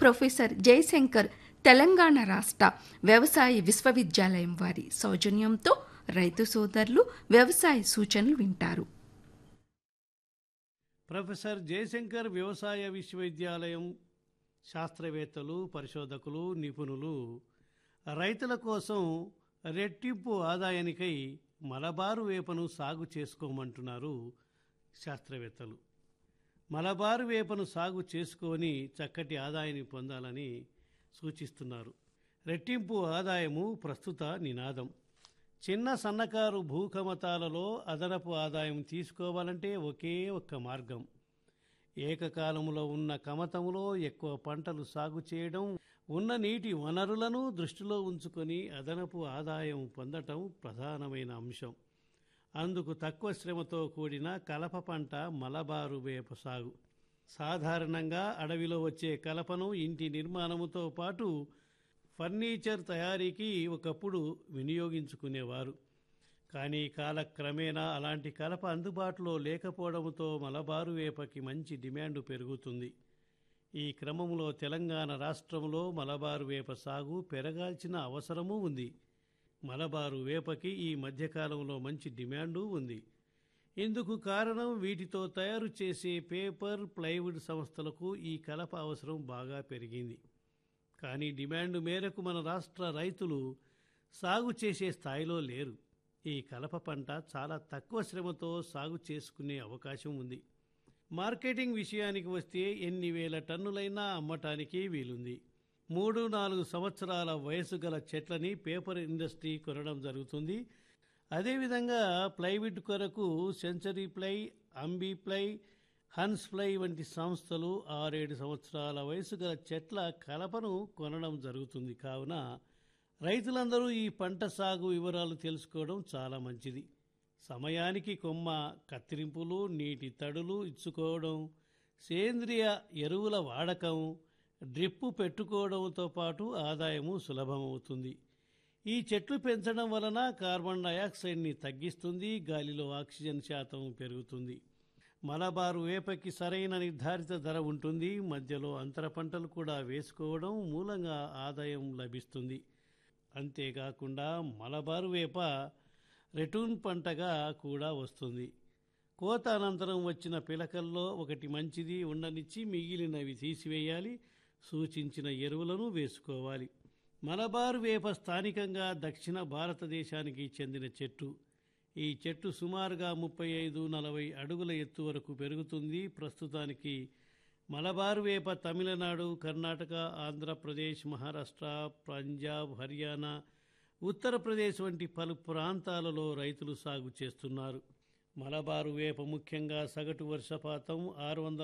professor Jayashankar Telangana రాష్ట్ర వ్యవసాయ విశ్వవిద్యాలయం వారి సౌజన్యంతో రైతు సోదరులు వ్యవసాయ సూచనలు వింటారు ప్రొఫెసర్ జయశంకర్ వ్యవసాయ విశ్వవిద్యాలయం శాస్త్రవేత్తలు పరిశోధకులు నిపుణులు రైతుల కోసం రెట్టింపు ఆదాయానికై మలబారు వేపను సాగు చేసుకోమంటున్నారు శాస్త్రవేత్తలు మలబారు వేపను సాగు చేసుకొని చక్కటి ఆదాయాన్ని పొందాలని సూచిస్తున్నారు రెట్టింపు ఆదాయము ప్రస్తుత నినాదం చిన్న సన్నకారు భూకమతాలలో అదనపు ఆదాయం తీసుకోవాలంటే ఒకే ఒక్క మార్గం ఏకకాలంలో ఉన్న కమతములో ఎక్కువ పంటలు సాగు చేయడం ఉన్న నీటి వనరులను దృష్టిలో ఉంచుకొని అదనపు ఆదాయం పొందటం ప్రధానమైన అంశం అందుకు తక్కువ శ్రమతో కూడిన కలప పంట మలబారు వేప సాగు సాధారణంగా అడవిలో వచ్చే కలపను ఇంటి నిర్మాణముతో పాటు ఫర్నిచర్ తయారీకి ఒకప్పుడు వినియోగించుకునేవారు కానీ కాలక్రమేణా అలాంటి కలప అందుబాటులో లేకపోవడంతో మలబారు వేపకి మంచి డిమాండ్ పెరుగుతుంది ఈ క్రమంలో తెలంగాణ రాష్ట్రంలో మలబారు వేప సాగు పెరగాల్సిన అవసరమూ ఉంది మలబారు వేపకి ఈ మధ్యకాలంలో మంచి డిమాండు ఉంది ఇందుకు కారణం వీటితో తయారు చేసే పేపర్ ప్లైవుడ్ సంస్థలకు ఈ కలప అవసరం బాగా పెరిగింది కానీ డిమాండ్ మేరకు మన రాష్ట్ర రైతులు సాగు చేసే స్థాయిలో లేరు ఈ కలప పంట చాలా తక్కువ శ్రమతో సాగు చేసుకునే అవకాశం ఉంది మార్కెటింగ్ విషయానికి వస్తే ఎన్ని వేల టన్నులైనా అమ్మటానికి వీలుంది మూడు నాలుగు సంవత్సరాల వయసు గల చెట్లని పేపర్ ఇండస్ట్రీ కొనడం జరుగుతుంది అదేవిధంగా ప్లైవుడ్ కొరకు Century Ply Ambi Ply Hans Ply వంటి సంస్థలు ఆరేడు సంవత్సరాల వయసు గల చెట్ల కలపను కొనడం జరుగుతుంది కావున రైతులందరూ ఈ పంట సాగు వివరాలు తెలుసుకోవడం చాలా మంచిది సమయానికి కొమ్మ కత్తిరింపులు నీటి తడులు ఇచ్చుకోవడం సేంద్రియ ఎరువుల వాడకం డ్రిప్పు పెట్టుకోవడంతో పాటు ఆదాయము సులభమవుతుంది ఈ చెట్లు పెంచడం వలన కార్బన్ డయాక్సైడ్ని తగ్గిస్తుంది గాలిలో ఆక్సిజన్ శాతం పెరుగుతుంది మలబారు వేపకి సరైన నిర్ధారిత ధర ఉంటుంది మధ్యలో అంతర పంటలు కూడా వేసుకోవడం మూలంగా ఆదాయం లభిస్తుంది అంతేకాకుండా మలబారు వేప రెటూన్ పంటగా కూడా వస్తుంది కోత అనంతరం వచ్చిన పిలకల్లో ఒకటి మంచిది ఉండనిచ్చి మిగిలినవి తీసివేయాలి సూచించిన ఎరువులను వేసుకోవాలి మలబారు వేప స్థానికంగా దక్షిణ భారతదేశానికి చెందిన చెట్టు ఈ చెట్టు సుమారుగా ముప్పై ఐదు నలభై అడుగుల ఎత్తు వరకు పెరుగుతుంది ప్రస్తుతానికి మలబారు వేప తమిళనాడు కర్ణాటక ఆంధ్రప్రదేశ్ మహారాష్ట్ర పంజాబ్ హర్యానా ఉత్తరప్రదేశ్ వంటి పలు ప్రాంతాలలో రైతులు సాగు చేస్తున్నారు మలబారు వేప ముఖ్యంగా సగటు వర్షపాతం ఆరు వందల